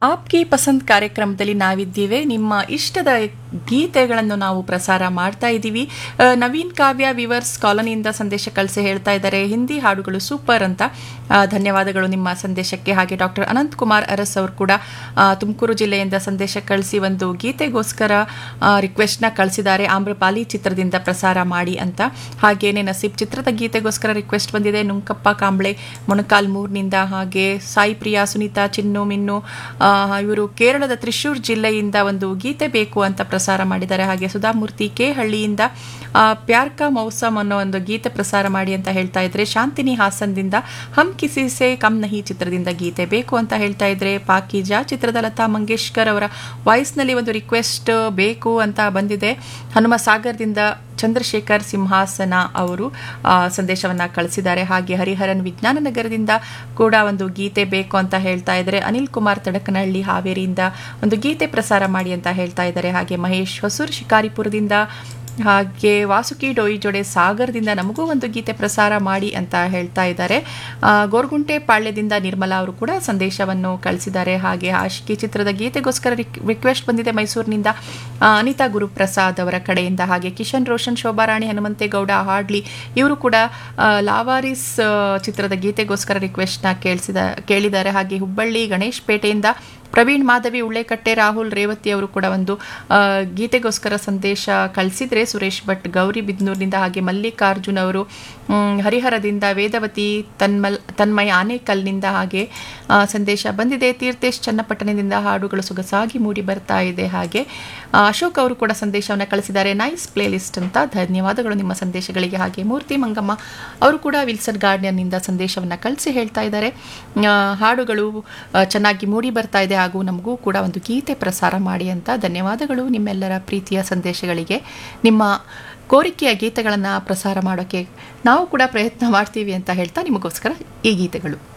ಆಪ್ಗೆ ಪಸಂದ್ ಕಾರ್ಯಕ್ರಮದಲ್ಲಿ ನಾವಿದ್ದೀವಿ ನಿಮ್ಮ ಇಷ್ಟದ ಗೀತೆಗಳನ್ನು ನಾವು ಪ್ರಸಾರ ಮಾಡ್ತಾ ಇದ್ದೀವಿ ಆ, ನವೀನ್ ಕಾವ್ಯ ವಿವರ್ಸ್ ಕಾಲೋನಿಯಿಂದ ಸಂದೇಶ ಕಳಿಸಿ ಹೇಳ್ತಾ ಇದ್ದಾರೆ ಹಿಂದಿ ಹಾಡುಗಳು ಸೂಪರ್ ಅಂತ ಆ, ಧನ್ಯವಾದಗಳು ನಿಮ್ಮ ಸಂದೇಶಕ್ಕೆ ಹಾಗೆ ಡಾಕ್ಟರ್ ಅನಂತ್ ಕುಮಾರ್ ಅರಸ್ ಅವರು ಕೂಡ ಆ, ತುಮಕೂರು ಜಿಲ್ಲೆಯಿಂದ ಸಂದೇಶ ಕಳಿಸಿ ಒಂದು ಗೀತೆಗೋಸ್ಕರ ರಿಕ್ವೆಸ್ಟ್ನ ಕಳಿಸಿದ್ದಾರೆ ಆಮ್ರಪಾಲಿ ಚಿತ್ರದಿಂದ ಪ್ರಸಾರ ಮಾಡಿ ಅಂತ ಹಾಗೇನೆ ನಸೀಬ್ ಚಿತ್ರದ ಗೀತೆಗೋಸ್ಕರ ರಿಕ್ವೆಸ್ಟ್ ಬಂದಿದೆ ನುಂಕಪ್ಪ ಕಾಂಬ್ಳೆ ಮೊಣಕಾಲ್ ಮೂರ್ನಿಂದ ಹಾಗೆ ಸಾಯಿ ಪ್ರಿಯಾ ಸುನೀತಾ ಚಿನ್ನು ಮಿನ್ನು ಆ, ಇವರು ಕೇರಳದ ತ್ರಿಶೂರ್ ಜಿಲ್ಲೆಯಿಂದ ಒಂದು ಗೀತೆ ಬೇಕು ಅಂತ ಪ್ರಸಾರ ಮಾಡಿದ್ದಾರೆ ಹಾಗೆ ಸುಧಾಮೂರ್ತಿ ಕೆ ಹಳ್ಳಿಯಿಂದ ಆ, ಪ್ಯಾರ್ಕಾ ಮೌಸಮ್ ಅನ್ನೋ ಒಂದು ಗೀತೆ ಪ್ರಸಾರ ಮಾಡಿ ಅಂತ ಹೇಳ್ತಾ ಇದ್ರೆ ಶಾಂತಿನಿ ಹಾಸನ್ದಿಂದ ಹಮ್ ಕಿಸಿ ಸೆ ಕಮ್ ನಹಿ ಚಿತ್ರದಿಂದ ಗೀತೆ ಬೇಕು ಅಂತ ಹೇಳ್ತಾ ಇದ್ರೆ ಪಾಕಿಜಾ ಚಿತ್ರದ ಲತಾ ಮಂಗೇಶ್ಕರ್ ಅವರ ವಾಯ್ಸ್ನಲ್ಲಿ ಒಂದು ರಿಕ್ವೆಸ್ಟ್ ಬೇಕು ಅಂತ ಬಂದಿದೆ ಹನುಮ ಸಾಗರದಿಂದ ಚಂದ್ರಶೇಖರ್ ಸಿಂಹಾಸನ ಅವರು ಆ, ಸಂದೇಶವನ್ನ ಕಳಿಸಿದ್ದಾರೆ ಹಾಗೆ ಹರಿಹರನ್ ವಿಜ್ಞಾನ ನಗರದಿಂದ ಕೂಡ ಒಂದು ಗೀತೆ ಬೇಕು ಅಂತ ಹೇಳ್ತಾ ಇದ್ದಾರೆ ಅನಿಲ್ ಕುಮಾರ್ ತಡಕನಹಳ್ಳಿ ಹಾವೇರಿಯಿಂದ ಒಂದು ಗೀತೆ ಪ್ರಸಾರ ಮಾಡಿ ಅಂತ ಹೇಳ್ತಾ ಇದ್ದಾರೆ ಹಾಗೆ ಮಹೇಶ್ ಹೊಸೂರು ಶಿಕಾರಿಪುರದಿಂದ ಹಾಗೆ ವಾಸುಕಿ ಡೋಯಿ ಜೋಡೆ ಸಾಗರದಿಂದ ನಮಗೂ ಒಂದು ಗೀತೆ ಪ್ರಸಾರ ಮಾಡಿ ಅಂತ ಹೇಳ್ತಾ ಇದ್ದಾರೆ ಆ, ಗೋರ್ಗುಂಟೆ ಪಾಳ್ಯದಿಂದ ನಿರ್ಮಲಾ ಅವರು ಕೂಡ ಸಂದೇಶವನ್ನು ಕಳಿಸಿದ್ದಾರೆ ಹಾಗೆ ಆಶಿಕಿ ಚಿತ್ರದ ಗೀತೆಗೋಸ್ಕರ ರಿಕ್- ರಿಕ್ವೆಸ್ಟ್ ಬಂದಿದೆ ಮೈಸೂರಿನಿಂದ ಆ, ಅನಿತಾ ಗುರುಪ್ರಸಾದ್ ಅವರ ಕಡೆಯಿಂದ ಹಾಗೆ ಕಿಶನ್ ರೋಷನ್ ಶೋಭಾರಾಣಿ ಹನುಮಂತೇಗೌಡ ಹಾಡ್ಲಿ ಇವರು ಕೂಡ ಆ, ಲಾವಾರಿಸ್ ಆ, ಚಿತ್ರದ ಗೀತೆಗೋಸ್ಕರ ರಿಕ್ವೆಸ್ಟ್ನ ಕೇಳಿಸಿದ ಕೇಳಿದ್ದಾರೆ ಹಾಗೆ ಹುಬ್ಬಳ್ಳಿ ಗಣೇಶ್ ಪೇಟೆಯಿಂದ ಪ್ರವೀಣ್ ಮಾಧವಿ ಉಳ್ಳೆಕಟ್ಟೆ ರಾಹುಲ್ ರೇವತಿ ಅವರು ಕೂಡ ಒಂದು ಆ, ಗೀತೆಗೋಸ್ಕರ ಸಂದೇಶ ಕಳಿಸಿದ್ರೆ ಸುರೇಶ್ ಭಟ್ ಗೌರಿ ಬಿದ್ನೂರಿನಿಂದ ಹಾಗೆ ಮಲ್ಲಿಕಾರ್ಜುನ್ ಅವರು ಮ್, ಹರಿಹರದಿಂದ ವೇದವತಿ ತನ್ಮಲ್ ತನ್ಮಯ ಆನೇಕಲ್ನಿಂದ ಹಾಗೆ ಆ, ಸಂದೇಶ ಬಂದಿದೆ ತೀರ್ಥೇಶ್ ಚನ್ನಪಟ್ಟಣದಿಂದ ಹಾಡುಗಳು ಸೊಗಸಾಗಿ ಮೂಡಿ ಬರ್ತಾ ಇದೆ ಹಾಗೆ ಆ, ಅಶೋಕ್ ಅವರು ಕೂಡ ಸಂದೇಶವನ್ನು ಕಳಿಸಿದ್ದಾರೆ ನೈಸ್ ಪ್ಲೇ ಲಿಸ್ಟ್ ಅಂತ ಧನ್ಯವಾದಗಳು ನಿಮ್ಮ ಸಂದೇಶಗಳಿಗೆ ಹಾಗೆ ಮೂರ್ತಿ ಮಂಗಮ್ಮ ಅವರು ಕೂಡ ವಿಲ್ಸನ್ ಗಾರ್ಡನ್ನಿಂದ ಸಂದೇಶವನ್ನು ಕಳಿಸಿ ಹೇಳ್ತಾ ಇದ್ದಾರೆ ಆ, ಹಾಡುಗಳು ಆ, ಚೆನ್ನಾಗಿ ಮೂಡಿ ಬರ್ತಾ ಇದೆ ಹಾಗೂ ನಮಗೂ ಕೂಡ ಒಂದು ಗೀತೆ ಪ್ರಸಾರ ಮಾಡಿ ಅಂತ ಧನ್ಯವಾದಗಳು ನಿಮ್ಮೆಲ್ಲರ ಪ್ರೀತಿಯ ಸಂದೇಶಗಳಿಗೆ ನಿಮ್ಮ ಕೋರಿಕೆಯ ಗೀತೆಗಳನ್ನು ಪ್ರಸಾರ ಮಾಡೋಕ್ಕೆ ನಾವು ಕೂಡ ಪ್ರಯತ್ನ ಮಾಡ್ತೀವಿ ಅಂತ ಹೇಳ್ತಾ ನಿಮಗೋಸ್ಕರ ಈ ಗೀತೆಗಳು